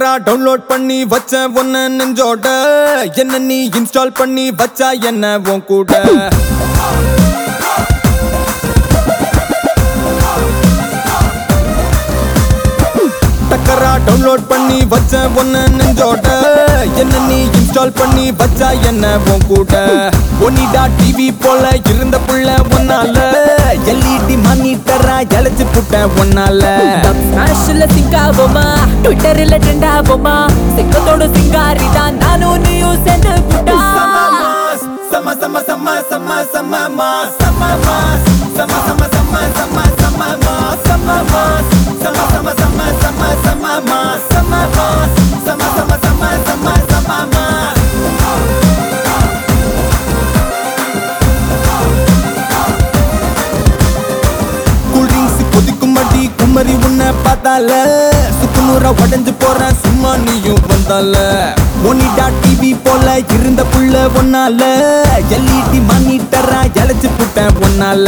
டக்கரா download பண்ணி வச்ச ஒன்ன நெஞ்சோட என்ன நீ இன்ஸ்டால் பண்ணி வச்சா என்ன உன் கூட டக்கரா டவுன்லோட் பண்ணி வச்ச ஒன்ன நெஞ்சோட என்ன நீ இன்ஸ்டால் பண்ணி வச்சா என்ன உன் கூட ஒனிடா டிவி போல இருந்த புள்ள ஒன்னால எல்இடி மானிட்டரா இழைச்சு புட்ட ஒன்னால ஸ்மாஷ்ல சிங்க் ஆகுமா ட்விட்டர்ல ட்ரெண்ட் ஆகுமா சிங்கத்தோட சிங்காரி தான் நானும் நீயும் சேர்ந்து புட்டா Sama sama sama sama sama mas sama mas sama sama sama sama sama mas sama mas sama sama sama sama sama mas sama mas sama sama sama sama sama mas cool drinks கொதிக்கும் அடி குமரி உன்னை பார்த்தால சுக்குநூறா உடஞ்சு போற சும்மா நீயும் வந்தால Onida TV போல இருந்த புள்ள ஒன்னால எல்இடி மானிட்டரா இழைச்சு புட்ட ஒன்னால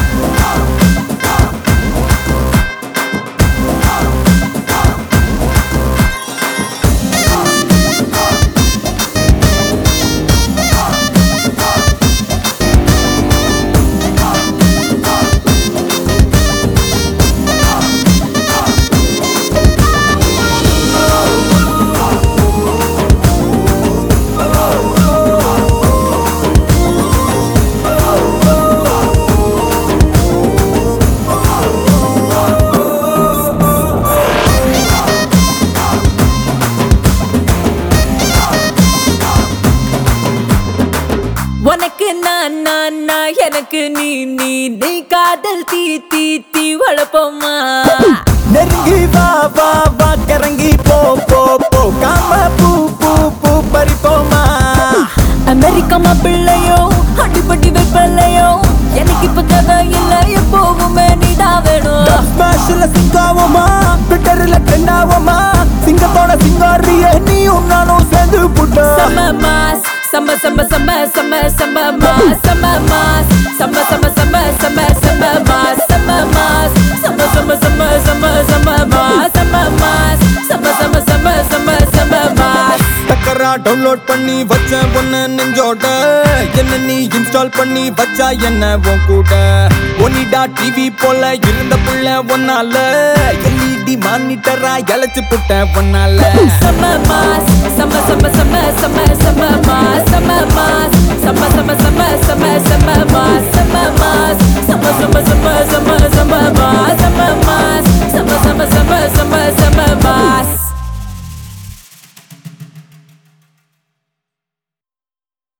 உனக்கு நான் நான் நான் எனக்கு நீ நீ நீ காதல் தீ தீ தீ வளப்போமா நெருங்கி வா வா வா கரங்கி போ போ போ காம பூ பூ பூ பறிப்போமா அமெரிக்கா மாப்பிள்ளையோ அடிப்பட்டி வைப்பல்லையோ எனக்கு இப்ப கதை இல்ல எப்போவுமே நீதான் வேணும் ஸ்மாஷ்ல சிங்காவோமா ட்விட்டர்ல ட்ரெண்ட் ஆவோமா சிங்கத்தோட சிங்காரிய நீயும் நானும் சேர்ந்து புட்டோம் Summer mass, summer, summer, summer, summer, summer mass, summer mass, summer, summer, summer, summer, summer mass, summer mass, summer, summer, summer, summer, summer mass, summer mass, summer, summer, summer, summer, summer mass. டக்கரா download பண்ணி வச்ச ஒன்ன நெஞ்சோட என்ன நீ install பண்ணி வச்சா என்ன உன் கூட ஒனிடா டிவி போல இருந்த புள்ள ஒன்னால எல்இடி மானிட்டரா இழைச்சு புட்ட ஒன்னால Summer mass, summer, summer, summer, summer, summer mass, summer mass, summer, summer, summer, summer, summer mass, summer mass, summer, summer, summer, summer, summer mass, summer mass.